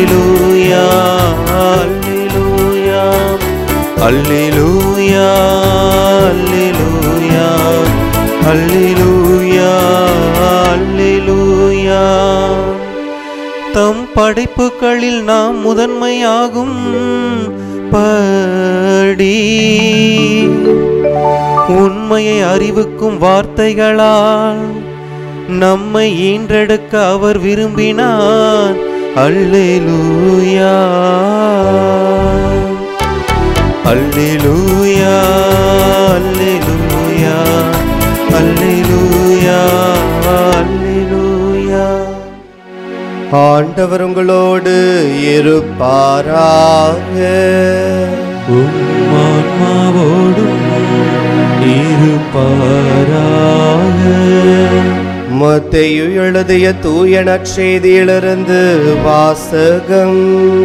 அல்லேலூயா அல்லேலூயா அல்லேலூயா அல்லேலூயா அல்லேலூயா தம் படைப்புகளில் நாம் முதன்மையாகும் படி உண்மையை அறிவுக்கும் வார்த்தைகளால் நம்மை ஈன்றெடுக்க அவர் விரும்பினார் அல்லேலூயா அல்லேலூயா அல்லேலூயா அல்லேலூயா அல்லேலூயா ஆண்டவர் உங்களோடு இருப்பாராக உம்மான்மாவோடும் இருப்பாராக மத்தேயு எழுதிய தூய நற்செய்தியிலிருந்து வாசகம்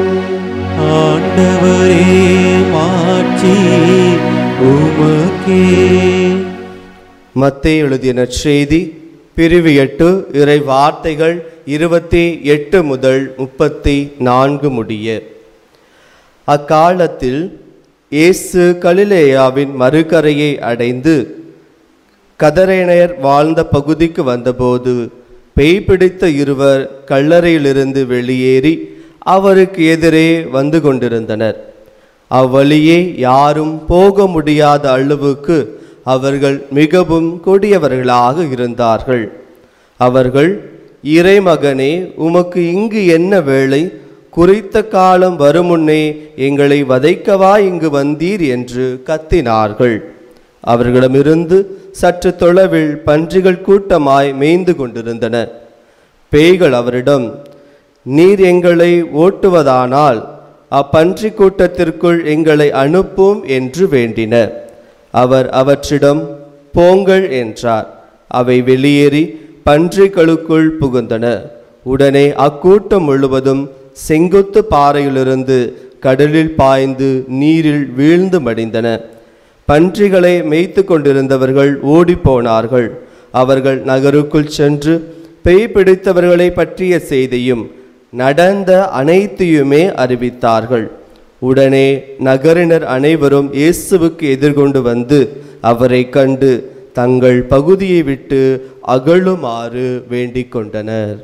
ஆண்டவரே மாட்சி உமக்கே மத்தேயு எழுதிய நற்செய்தி பிரிவு எட்டு இறை வார்த்தைகள் இருபத்தி எட்டு முதல் முப்பத்தி நான்கு முடிய அக்காலத்தில் இயேசு கலிலேயாவின் மறுகரையை அடைந்து கதரேனையர் வாழ்ந்த பகுதிக்கு வந்தபோது பேய் பிடித்த இருவர் கல்லறையிலிருந்து வெளியேறி அவருக்கு எதிரே வந்து கொண்டிருந்தனர் அவ்வழியே யாரும் போக முடியாத அளவுக்கு அவர்கள் மிகவும் கொடியவர்களாக இருந்தார்கள் அவர்கள் இறைமகனே உமக்கு இங்கு என்ன வேலை குறித்த காலம் வருமுன்னே எங்களை வதைக்கவா இங்கு வந்தீர் என்று கத்தினார்கள் அவர்களிடமிருந்து சற்று தொலைவில் பன்றிகள் கூட்டமாய் மேய்ந்து கொண்டிருந்தன பேய்கள் அவரிடம் நீர் எங்களை ஓட்டுவதானால் அப்பன்றி கூட்டத்திற்குள் எங்களை அனுப்பும் என்று வேண்டின அவர் அவற்றிடம் போங்கள் என்றார் அவை வெளியேறி பன்றிகளுக்குள் புகுந்தன உடனே அக்கூட்டம் முழுவதும் செங்குத்து பாறையிலிருந்து கடலில் பாய்ந்து நீரில் வீழ்ந்து மடிந்தன பன்றிகளை மேய்த்து கொண்டிருந்தவர்கள் ஓடிப்போனார்கள் அவர்கள் நகருக்குள் சென்று பேய் பிடித்தவர்களை பற்றிய செய்தியும் நடந்த அனைத்தையுமே அறிவித்தார்கள் உடனே நகரினர் அனைவரும் இயேசுவுக்கு எதிர்கொண்டு வந்து அவரை கண்டு தங்கள் பகுதியை விட்டு அகலுமாறு வேண்டிக் கொண்டனர்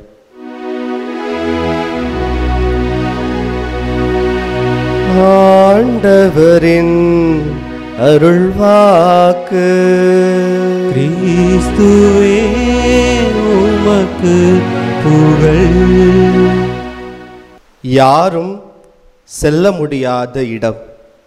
ஆண்டவரின் அருள்வாக்கு கிறிஸ்துவே உமக்கு புகழ் யாரும் செல்ல முடியாத இடம்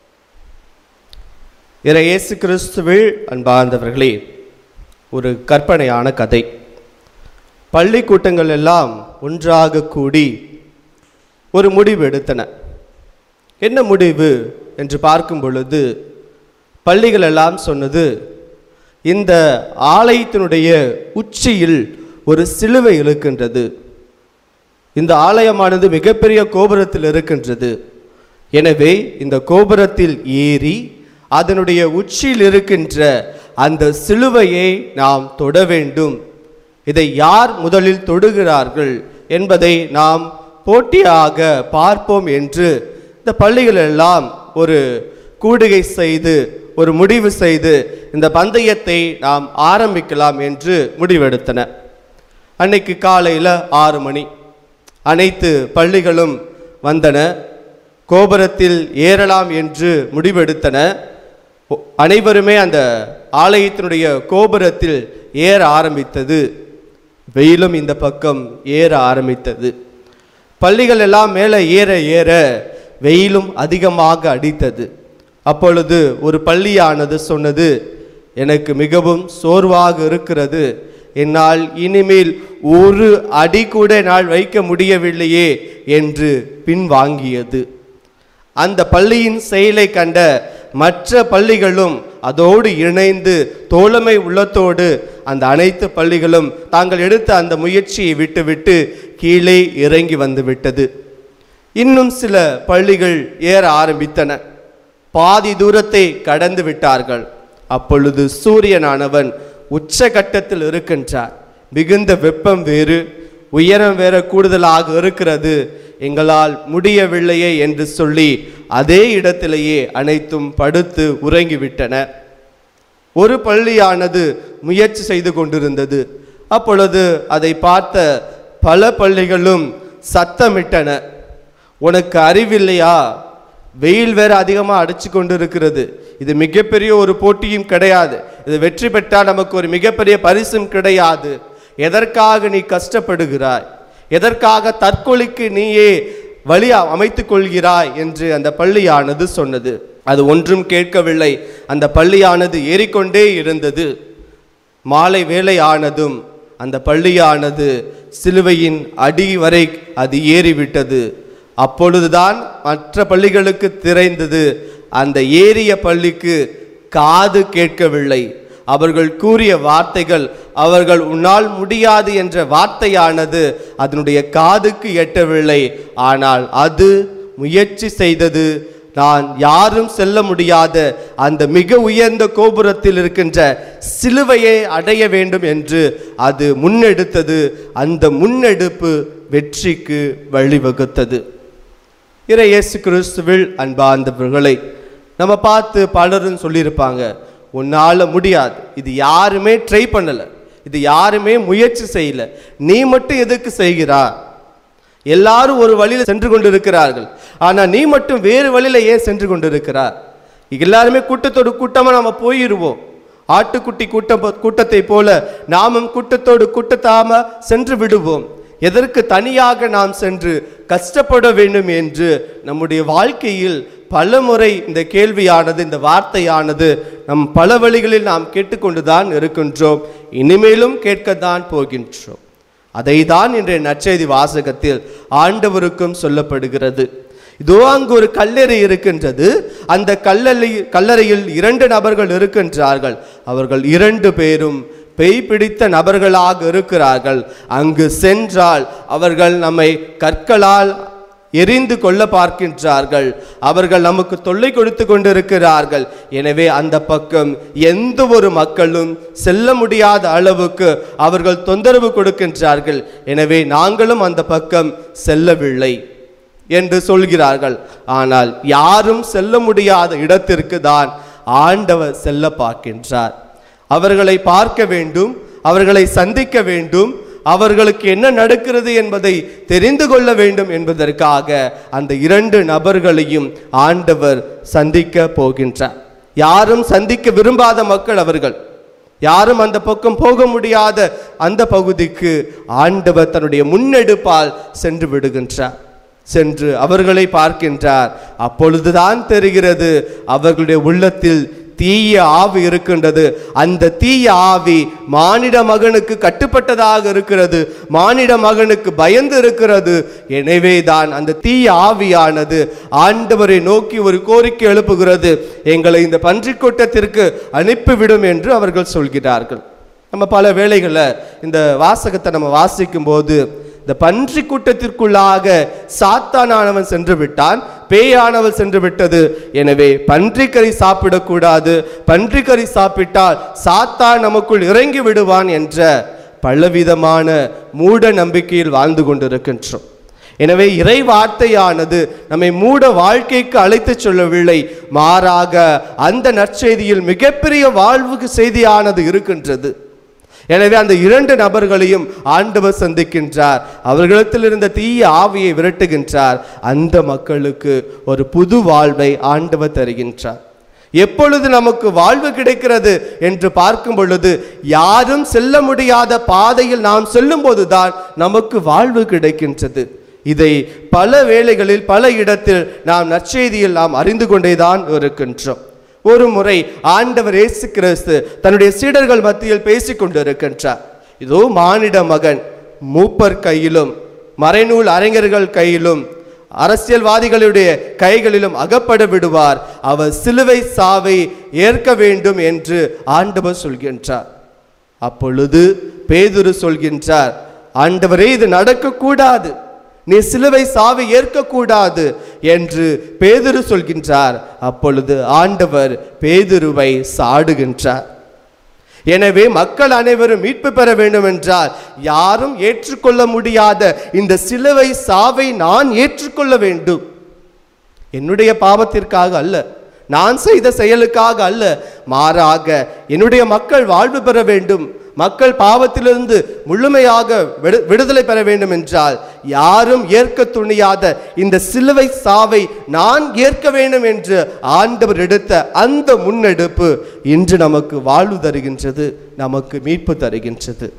இறை இயேசு கிறிஸ்துவில் அன்பார்ந்தவர்களே ஒரு கற்பனையான கதை பள்ளி கூட்டங்கள் எல்லாம் ஒன்றாக கூடி ஒரு முடிவு எடுத்தன என்ன முடிவு என்று பார்க்கும் பொழுது பள்ளிகள் எல்லாம் சொன்னது இந்த ஆலயத்தினுடைய உச்சியில் ஒரு சிலுவை இருக்கின்றது இந்த ஆலயமானது மிகப்பெரிய கோபுரத்தில் இருக்கின்றது எனவே இந்த கோபுரத்தில் ஏறி அதனுடைய உச்சியில் இருக்கின்ற அந்த சிலுவையை நாம் தொட வேண்டும் இதை யார் முதலில் தொடுகிறார்கள் என்பதை நாம் போட்டியாக பார்ப்போம் என்று இந்த பள்ளிகள் எல்லாம் ஒரு கூடுகை செய்து ஒரு முடிவு செய்து இந்த பந்தயத்தை நாம் ஆரம்பிக்கலாம் என்று முடிவெடுத்தன அன்னைக்கு காலையில் ஆறு மணி அனைத்து பள்ளிகளும் வந்தன கோபுரத்தில் ஏறலாம் என்று முடிவெடுத்தன ஒ- அனைவருமே அந்த ஆலயத்தினுடைய கோபுரத்தில் ஏற ஆரம்பித்தது வெயிலும் இந்த பக்கம் ஏற ஆரம்பித்தது பள்ளிகள் எல்லாம் மேலே ஏற ஏற வெயிலும் அதிகமாக அடித்தது அப்பொழுது ஒரு பள்ளியானது சொன்னது எனக்கு மிகவும் சோர்வாக இருக்கிறது என்னால் இனிமேல் ஒரு அடி கூட என்னால் வைக்க முடியவில்லையே என்று பின்வாங்கியது அந்த பள்ளியின் செயலை கண்ட மற்ற பள்ளிகளும் அதோடு இணைந்து தோழமை உள்ளத்தோடு அந்த அனைத்து பள்ளிகளும் தாங்கள் எடுத்த அந்த முயற்சியை விட்டுவிட்டு கீழே இறங்கி வந்து விட்டது இன்னும் சில பள்ளிகள் ஏற ஆரம்பித்தன பாதி தூரத்தை கடந்து விட்டார்கள் அப்பொழுது சூரியனானவன் உச்சகட்டத்தில் இருக்கின்றார் மிகுந்த வெப்பம் வேறு உயரம் வேற கூடுதலாக இருக்கிறது எங்களால் முடியவில்லையே என்று சொல்லி அதே இடத்திலேயே அனைத்தும் படுத்து உறங்கிவிட்டன ஒரு பள்ளியானது முயற்சி செய்து கொண்டிருந்தது அப்பொழுது அதை பார்த்த பல பள்ளிகளும் சத்தமிட்டன உனக்கு அறிவில்லையா வெயில் வேற அதிகமாக அடிச்சு கொண்டு இருக்கிறது இது மிகப்பெரிய ஒரு போட்டியும் கிடையாது இது வெற்றி பெற்றால் நமக்கு ஒரு மிகப்பெரிய பரிசும் கிடையாது எதற்காக நீ கஷ்டப்படுகிறாய் எதற்காக தற்கொலைக்கு நீயே வழி அமைத்துக் கொள்கிறாய் என்று அந்த பள்ளியானது சொன்னது அது ஒன்றும் கேட்கவில்லை அந்த பள்ளியானது ஏறிக்கொண்டே இருந்தது மாலை வேலை ஆனதும் அந்த பள்ளியானது சிலுவையின் அடி வரை அது ஏறிவிட்டது அப்பொழுதுதான் மற்ற பள்ளிகளுக்கு திரைந்தது அந்த ஏறிய பள்ளிக்கு காது கேட்கவில்லை அவர்கள் கூறிய வார்த்தைகள் அவர்கள் உன்னால் முடியாது என்ற வார்த்தையானது அதனுடைய காதுக்கு எட்டவில்லை ஆனால் அது முயற்சி செய்தது நான் யாரும் செல்ல முடியாத அந்த மிக உயர்ந்த கோபுரத்தில் இருக்கின்ற சிலுவையை அடைய வேண்டும் என்று அது முன்னெடுத்தது அந்த முன்னெடுப்பு வெற்றிக்கு வழிவகுத்தது இறை இயேசு கிறிஸ்துவில் அன்பார்ந்தவர்களை நம்ம பார்த்து பலரும் சொல்லியிருப்பாங்க உன்னால் முடியாது இது யாருமே ட்ரை பண்ணலை இது யாருமே முயற்சி செய்யல நீ மட்டும் எதுக்கு செய்கிறா எல்லாரும் ஒரு வழியில் சென்று கொண்டிருக்கிறார்கள் ஆனால் நீ மட்டும் வேறு வழியில் ஏன் சென்று கொண்டிருக்கிறார் எல்லாருமே கூட்டத்தோடு கூட்டமாக நாம போயிடுவோம் ஆட்டுக்குட்டி கூட்டம் போ- கூட்டத்தை போல நாமும் கூட்டத்தோடு கூட்டத்தாம சென்று விடுவோம் எதற்கு தனியாக நாம் சென்று கஷ்டப்பட வேண்டும் என்று நம்முடைய வாழ்க்கையில் பல முறை இந்த கேள்வியானது இந்த வார்த்தையானது நம் பல வழிகளில் நாம் கேட்டுக்கொண்டுதான் இருக்கின்றோம் இனிமேலும் கேட்கத்தான் போகின்றோம் அதை தான் இன்றைய நற்செய்தி வாசகத்தில் ஆண்டவருக்கும் சொல்லப்படுகிறது இதோ அங்கு ஒரு கல்லறை இருக்கின்றது அந்த கல்லறை கல்லறையில் இரண்டு நபர்கள் இருக்கின்றார்கள் அவர்கள் இரண்டு பேரும் பேய் பிடித்த நபர்களாக இருக்கிறார்கள் அங்கு சென்றால் அவர்கள் நம்மை கற்களால் எரிந்து கொள்ள பார்க்கின்றார்கள் அவர்கள் நமக்கு தொல்லை கொடுத்து கொண்டிருக்கிறார்கள் எனவே அந்த பக்கம் எந்த ஒரு மக்களும் செல்ல முடியாத அளவுக்கு அவர்கள் தொந்தரவு கொடுக்கின்றார்கள் எனவே நாங்களும் அந்த பக்கம் செல்லவில்லை என்று சொல்கிறார்கள் ஆனால் யாரும் செல்ல முடியாத இடத்திற்கு தான் ஆண்டவர் செல்ல பார்க்கின்றார் அவர்களை பார்க்க வேண்டும் அவர்களை சந்திக்க வேண்டும் அவர்களுக்கு என்ன நடக்கிறது என்பதை தெரிந்து கொள்ள வேண்டும் என்பதற்காக அந்த இரண்டு நபர்களையும் ஆண்டவர் சந்திக்க போகின்றார் யாரும் சந்திக்க விரும்பாத மக்கள் அவர்கள் யாரும் அந்த பக்கம் போக முடியாத அந்த பகுதிக்கு ஆண்டவர் தன்னுடைய முன்னெடுப்பால் சென்று விடுகின்றார் சென்று அவர்களை பார்க்கின்றார் அப்பொழுதுதான் தெரிகிறது அவர்களுடைய உள்ளத்தில் தீய ஆவி இருக்கின்றது அந்த தீய ஆவி மானிட மகனுக்கு கட்டுப்பட்டதாக இருக்கிறது மானிட மகனுக்கு பயந்து இருக்கிறது எனவே தான் அந்த தீய ஆவியானது ஆண்டவரை நோக்கி ஒரு கோரிக்கை எழுப்புகிறது எங்களை இந்த பன்றிக் கூட்டத்திற்கு அனுப்பிவிடும் என்று அவர்கள் சொல்கிறார்கள் நம்ம பல வேளைகளில் இந்த வாசகத்தை நம்ம வாசிக்கும் போது இந்த பன்றி கூட்டத்திற்குள்ளாக சாத்தானானவன் சென்று விட்டான் பேயானவன் சென்று விட்டது எனவே பன்றிக்கறி சாப்பிடக்கூடாது பன்றிக்கறி சாப்பிட்டால் சாத்தான் நமக்குள் இறங்கி விடுவான் என்ற பலவிதமான மூட நம்பிக்கையில் வாழ்ந்து கொண்டிருக்கின்றோம் எனவே இறை வார்த்தையானது நம்மை மூட வாழ்க்கைக்கு அழைத்துச் சொல்லவில்லை மாறாக அந்த நற்செய்தியில் மிகப்பெரிய வாழ்வுக்கு செய்தியானது இருக்கின்றது எனவே அந்த இரண்டு நபர்களையும் ஆண்டவர் சந்திக்கின்றார் அவர்களிடத்தில் இருந்த தீய ஆவியை விரட்டுகின்றார் அந்த மக்களுக்கு ஒரு புது வாழ்வை ஆண்டவர் தருகின்றார் எப்பொழுது நமக்கு வாழ்வு கிடைக்கிறது என்று பார்க்கும் பொழுது யாரும் செல்ல முடியாத பாதையில் நாம் செல்லும் போதுதான் நமக்கு வாழ்வு கிடைக்கின்றது இதை பல வேளைகளில் பல இடத்தில் நாம் நற்செய்தியில் நாம் அறிந்து கொண்டேதான் இருக்கின்றோம் ஒரு முறை ஆண்டவர் இயேசு கிறிஸ்து தன்னுடைய சீடர்கள் மத்தியில் பேசிக் கொண்டிருக்கின்றார் இதோ மானிட மகன் மூப்பர் கையிலும் மறைநூல் அறிஞர்கள் கையிலும் அரசியல்வாதிகளுடைய கைகளிலும் அகப்பட விடுவார் அவர் சிலுவை சாவை ஏற்க வேண்டும் என்று ஆண்டவர் சொல்கின்றார் அப்பொழுது பேதுரு சொல்கின்றார் ஆண்டவரே இது நடக்கக்கூடாது நீ சிலுவை சாவை ஏற்கக்கூடாது என்று பேதுரு சொல்கின்றார் அப்பொழுது ஆண்டவர் பேதுருவை சாடுகின்றார் எனவே மக்கள் அனைவரும் மீட்பு பெற வேண்டும் என்றால் யாரும் ஏற்றுக்கொள்ள முடியாத இந்த சிலுவை சாவை நான் ஏற்றுக்கொள்ள வேண்டும் என்னுடைய பாவத்திற்காக அல்ல நான் செய்த செயலுக்காக அல்ல மாறாக என்னுடைய மக்கள் வாழ்வு பெற வேண்டும் மக்கள் பாவத்திலிருந்து முழுமையாக விடு- விடுதலை பெற வேண்டும் என்றால் யாரும் ஏற்க துணியாத இந்த சிலுவை சாவை நான் ஏற்க வேண்டும் என்று ஆண்டவர் எடுத்த அந்த முன்னெடுப்பு இன்று நமக்கு வாழ்வு தருகின்றது நமக்கு மீட்பு தருகின்றது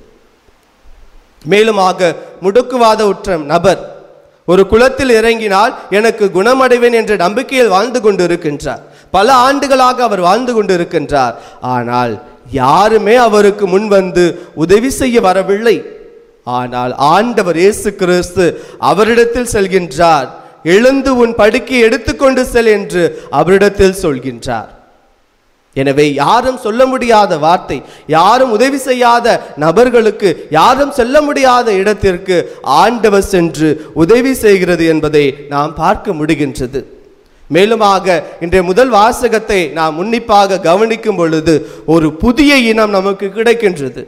மேலுமாக முடுக்குவாத உற்ற நபர் ஒரு குளத்தில் இறங்கினால் எனக்கு குணமடைவேன் என்ற நம்பிக்கையில் வாழ்ந்து கொண்டு இருக்கின்றார் பல ஆண்டுகளாக அவர் வாழ்ந்து கொண்டு இருக்கின்றார் ஆனால் யாருமே அவருக்கு முன் வந்து உதவி செய்ய வரவில்லை ஆனால் ஆண்டவர் இயேசு கிறிஸ்து அவரிடத்தில் செல்கின்றார் எழுந்து உன் படுக்கை எடுத்துக்கொண்டு செல் என்று அவரிடத்தில் சொல்கின்றார் எனவே யாரும் சொல்ல முடியாத வார்த்தை யாரும் உதவி செய்யாத நபர்களுக்கு யாரும் செல்ல முடியாத இடத்திற்கு ஆண்டவர் சென்று உதவி செய்கிறது என்பதை நாம் பார்க்க முடிகின்றது மேலுமாக இன்றைய முதல் வாசகத்தை நாம் உன்னிப்பாக கவனிக்கும் பொழுது ஒரு புதிய இனம் நமக்கு கிடைக்கின்றது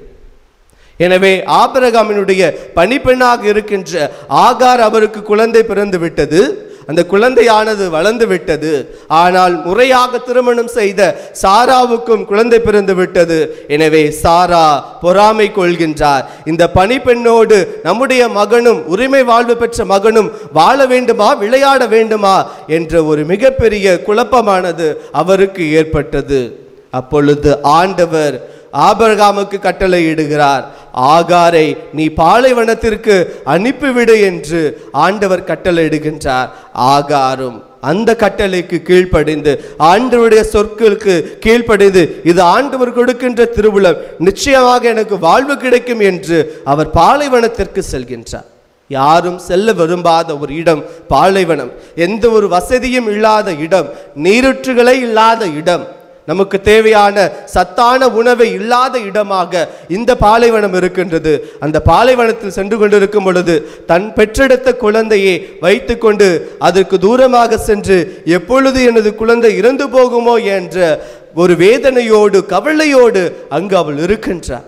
எனவே ஆபிரகாமினுடைய பணிப்பெண்ணாக இருக்கின்ற ஆகார் அவருக்கு குழந்தை பிறந்து விட்டது அந்த குழந்தையானது வளர்ந்து விட்டது ஆனால் முறையாக திருமணம் செய்த சாராவுக்கும் குழந்தை பிறந்து விட்டது எனவே சாரா பொறாமை கொள்கின்றார் இந்த பணிப்பெண்ணோடு நம்முடைய மகனும் உரிமை வாழ்வு பெற்ற மகனும் வாழ வேண்டுமா விளையாட வேண்டுமா என்ற ஒரு மிகப்பெரிய குழப்பமானது அவருக்கு ஏற்பட்டது அப்பொழுது ஆண்டவர் ஆபிரகாமுக்கு கட்டளையிடுகிறார் ஆகாரை நீ பாலைவனத்திற்கு அனுப்பிவிடு என்று ஆண்டவர் கட்டளையிடுகின்றார் ஆகாரும் அந்த கட்டளைக்கு கீழ்ப்படிந்து ஆண்டவருடைய சொற்களுக்கு கீழ்ப்படிந்து இது ஆண்டவர் கொடுக்கின்ற திருவுளம் நிச்சயமாக எனக்கு வாழ்வு கிடைக்கும் என்று அவர் பாலைவனத்திற்கு செல்கின்றார் யாரும் செல்ல விரும்பாத ஒரு இடம் பாலைவனம் எந்த ஒரு வசதியும் இல்லாத இடம் நீருற்றுகளே இல்லாத இடம் நமக்கு தேவையான சத்தான உணவை இல்லாத இடமாக இந்த பாலைவனம் இருக்கின்றது அந்த பாலைவனத்தில் சென்று கொண்டிருக்கும் பொழுது தன் பெற்றெடுத்த குழந்தையை வைத்துக்கொண்டு அதற்கு தூரமாக சென்று எப்பொழுது எனது குழந்தை இறந்து போகுமோ என்ற ஒரு வேதனையோடு கவலையோடு அங்கு அவள் இருக்கின்றார்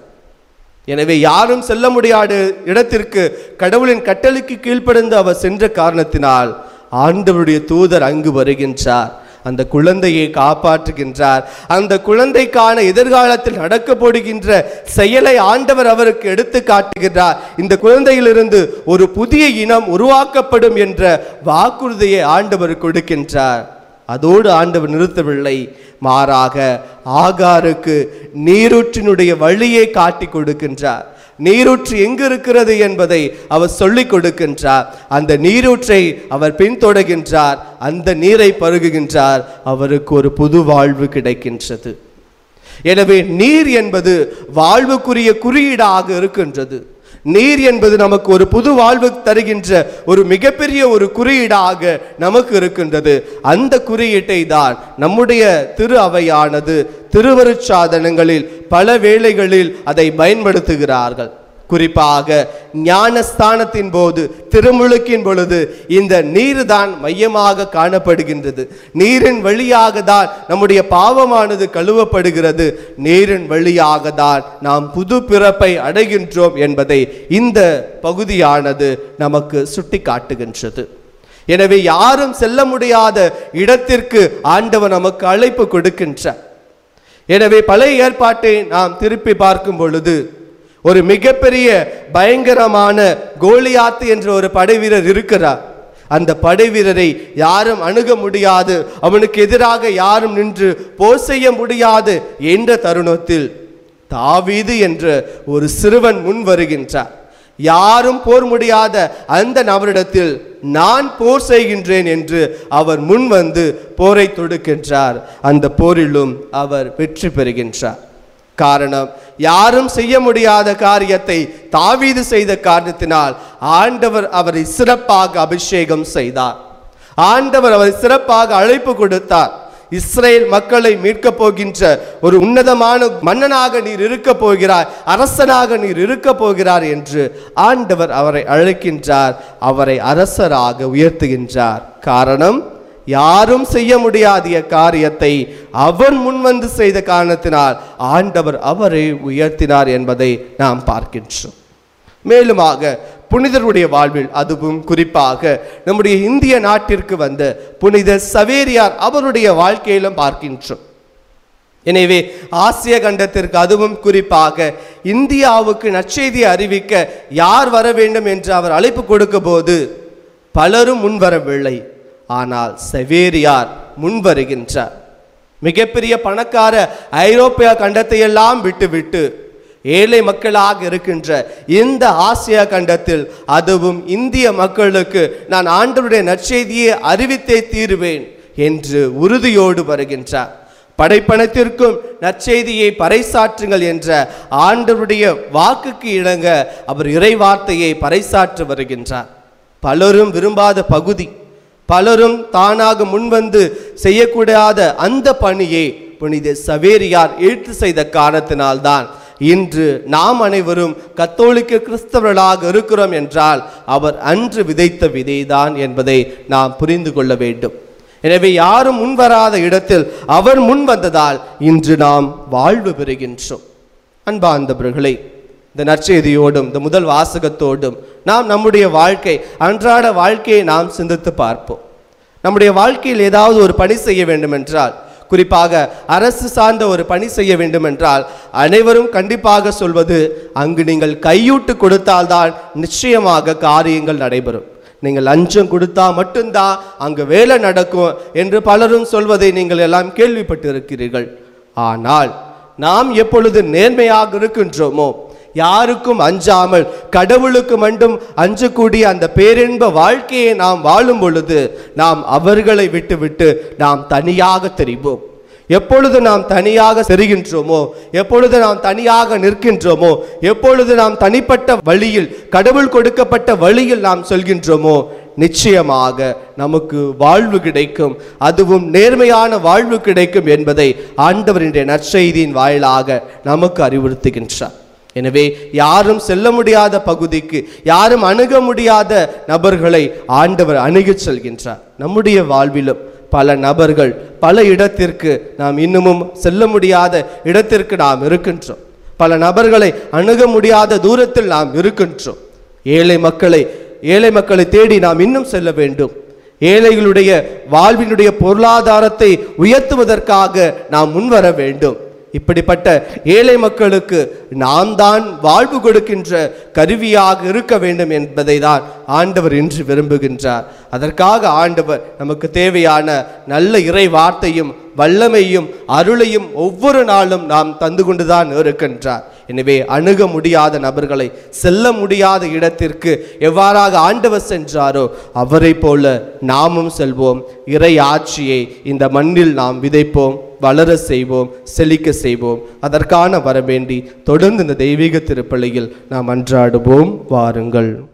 எனவே யாரும் செல்ல முடியாத இடத்திற்கு கடவுளின் கட்டளைக்கு கீழ்ப்படிந்து அவர் சென்ற காரணத்தினால் ஆண்டவருடைய தூதர் அங்கு வருகின்றார் அந்த குழந்தையை காப்பாற்றுகின்றார் அந்த குழந்தைக்கான எதிர்காலத்தில் நடக்க போடுகின்ற செயலை ஆண்டவர் அவருக்கு எடுத்து காட்டுகின்றார் இந்த குழந்தையிலிருந்து ஒரு புதிய இனம் உருவாக்கப்படும் என்ற வாக்குறுதியை ஆண்டவர் கொடுக்கின்றார் அதோடு ஆண்டவர் நிறுத்தவில்லை மாறாக ஆகாருக்கு நீரூற்றினுடைய வழியை காட்டி கொடுக்கின்றார் நீரூற்று எங்கு இருக்கிறது என்பதை அவர் சொல்லிக் கொடுக்கின்றார் அந்த நீரூற்றை அவர் பின்தொடர்கின்றார் அந்த நீரை பருகுகின்றார் அவருக்கு ஒரு புது வாழ்வு கிடைக்கின்றது எனவே நீர் என்பது வாழ்வுக்குரிய குறியீடாக இருக்கின்றது நீர் என்பது நமக்கு ஒரு புது வாழ்வு தருகின்ற ஒரு மிகப்பெரிய ஒரு குறியீடாக நமக்கு இருக்கின்றது அந்த குறியீட்டை தான் நம்முடைய திரு அவையானது திருவருட்சாதனங்களில் பல வேளைகளில் அதை பயன்படுத்துகிறார்கள் குறிப்பாக ஞானஸ்தானத்தின் போது திருமுழுக்கின் பொழுது இந்த நீர் தான் மையமாக காணப்படுகின்றது நீரின் வழியாக தான் நம்முடைய பாவமானது கழுவப்படுகிறது நீரின் வழியாக தான் நாம் புது பிறப்பை அடைகின்றோம் என்பதை இந்த பகுதியானது நமக்கு சுட்டி காட்டுகின்றது எனவே யாரும் செல்ல முடியாத இடத்திற்கு ஆண்டவர் நமக்கு அழைப்பு கொடுக்கின்றார் எனவே பழைய ஏற்பாட்டை நாம் திருப்பி பார்க்கும் பொழுது ஒரு மிகப்பெரிய பயங்கரமான கோலியாத்து என்ற ஒரு படைவீரர் இருக்கிறார் அந்த படைவீரரை யாரும் அணுக முடியாது அவனுக்கு எதிராக யாரும் நின்று போர் செய்ய முடியாது என்ற தருணத்தில் தாவீது என்ற ஒரு சிறுவன் முன் வருகின்றார் யாரும் போர் முடியாத அந்த நபரிடத்தில் நான் போர் செய்கின்றேன் என்று அவர் முன் வந்து போரை தொடுக்கின்றார் அந்த போரிலும் அவர் வெற்றி பெறுகின்றார் காரணம் யாரும் செய்ய முடியாத காரியத்தை தாவீது செய்த காரணத்தினால் ஆண்டவர் அவரை சிறப்பாக அபிஷேகம் செய்தார் ஆண்டவர் அவரை சிறப்பாக அழைப்பு கொடுத்தார் இஸ்ரேல் மக்களை மீட்கப் போகின்ற ஒரு உன்னதமான மன்னனாக நீர் இருக்க போகிறார் அரசனாக நீர் இருக்க போகிறார் என்று ஆண்டவர் அவரை அழைக்கின்றார் அவரை அரசராக உயர்த்துகின்றார் காரணம் யாரும் செய்ய முடியாத காரியத்தை அவன் முன்வந்து செய்த காரணத்தினால் ஆண்டவர் அவரை உயர்த்தினார் என்பதை நாம் பார்க்கின்றோம் மேலுமாக புனிதருடைய வாழ்வில் அதுவும் குறிப்பாக நம்முடைய இந்திய நாட்டிற்கு வந்த புனித சவேரியார் அவருடைய வாழ்க்கையிலும் பார்க்கின்றோம் எனவே ஆசிய கண்டத்திற்கு அதுவும் குறிப்பாக இந்தியாவுக்கு நற்செய்தியை அறிவிக்க யார் வர வேண்டும் என்று அவர் அழைப்பு கொடுக்க போது பலரும் முன்வரவில்லை ஆனால் செவேரியார் முன்வருகின்றார் மிகப்பெரிய பணக்கார ஐரோப்பிய கண்டத்தை எல்லாம் விட்டுவிட்டு ஏழை மக்களாக இருக்கின்ற இந்த ஆசிய கண்டத்தில் அதுவும் இந்திய மக்களுக்கு நான் ஆண்டவருடைய நற்செய்தியை அறிவித்தே தீருவேன் என்று உறுதியோடு வருகின்றார் படைப்பணத்திற்கும் நற்செய்தியை பறைசாற்றுங்கள் என்ற ஆண்டவருடைய வாக்குக்கு இணங்க அவர் இறைவார்த்தையை பறைசாற்ற வருகின்றார் பலரும் விரும்பாத பகுதி பலரும் தானாக முன்வந்து செய்யக்கூடாத அந்த பணியை புனித சவேரியார் எழுத்து செய்த காரணத்தினால்தான் இன்று நாம் அனைவரும் கத்தோலிக்க கிறிஸ்தவர்களாக இருக்கிறோம் என்றால் அவர் அன்று விதைத்த விதைதான் என்பதை நாம் புரிந்து கொள்ள வேண்டும் எனவே யாரும் முன்வராத இடத்தில் அவர் முன் வந்ததால் இன்று நாம் வாழ்வு பெறுகின்றோம் அன்பார்ந்தவர்களே இந்த நற்செய்தியோடும் இந்த முதல் வாசகத்தோடும் நாம் நம்முடைய வாழ்க்கை அன்றாட வாழ்க்கையை நாம் சிந்தித்து பார்ப்போம் நம்முடைய வாழ்க்கையில் ஏதாவது ஒரு பணி செய்ய வேண்டும் என்றால் குறிப்பாக அரசு சார்ந்த ஒரு பணி செய்ய வேண்டும் என்றால் அனைவரும் கண்டிப்பாக சொல்வது அங்கு நீங்கள் கையூட்டு கொடுத்தால்தான் நிச்சயமாக காரியங்கள் நடைபெறும் நீங்கள் லஞ்சம் கொடுத்தா மட்டும்தான் அங்கு வேலை நடக்கும் என்று பலரும் சொல்வதை நீங்கள் எல்லாம் கேள்விப்பட்டு இருக்கிறீர்கள் ஆனால் நாம் எப்பொழுது நேர்மையாக இருக்கின்றோமோ யாருக்கும் அஞ்சாமல் கடவுளுக்கு மட்டும் அஞ்சக்கூடிய அந்த பேரின்ப வாழ்க்கையை நாம் வாழும் பொழுது நாம் அவர்களை விட்டுவிட்டு நாம் தனியாக தெரிவோம் எப்பொழுது நாம் தனியாக செருகின்றோமோ எப்பொழுது நாம் தனியாக நிற்கின்றோமோ எப்பொழுது நாம் தனிப்பட்ட வழியில் கடவுள் கொடுக்கப்பட்ட வழியில் நாம் சொல்கின்றோமோ நிச்சயமாக நமக்கு வாழ்வு கிடைக்கும் அதுவும் நேர்மையான வாழ்வு கிடைக்கும் என்பதை ஆண்டவரின் நற்செய்தியின் வாயிலாக நமக்கு அறிவுறுத்துகின்றார் எனவே யாரும் செல்ல முடியாத பகுதிக்கு யாரும் அணுக முடியாத நபர்களை ஆண்டவர் அணுகிச் செல்கின்றார் நம்முடைய வாழ்விலும் பல நபர்கள் பல இடத்திற்கு நாம் இன்னமும் செல்ல முடியாத இடத்திற்கு நாம் இருக்கின்றோம் பல நபர்களை அணுக முடியாத தூரத்தில் நாம் இருக்கின்றோம் ஏழை மக்களை ஏழை மக்களை தேடி நாம் இன்னும் செல்ல வேண்டும் ஏழைகளுடைய வாழ்வினுடைய பொருளாதாரத்தை உயர்த்துவதற்காக நாம் முன்வர வேண்டும் இப்படிப்பட்ட ஏழை மக்களுக்கு நாம் தான் வாழ்வு கொடுக்கின்ற கருவியாக இருக்க வேண்டும் என்பதை தான் ஆண்டவர் இன்று விரும்புகின்றார் அதற்காக ஆண்டவர் நமக்கு தேவையான நல்ல இறை வார்த்தையும் வல்லமையும் அருளையும் ஒவ்வொரு நாளும் நாம் தந்து கொண்டுதான் இருக்கின்றார் எனவே அணுக முடியாத நபர்களை செல்ல முடியாத இடத்திற்கு எவ்வாறாக ஆண்டவர் சென்றாரோ அவரை போல நாமும் செல்வோம் இறை ஆட்சியை இந்த மண்ணில் நாம் விதைப்போம் வளர செய்வோம் செழிக்க செய்வோம் அதற்கான வரவேண்டி தொடர்ந்து இந்த தெய்வீக திருப்பலியில் நாம் அன்றாடுவோம் வாருங்கள்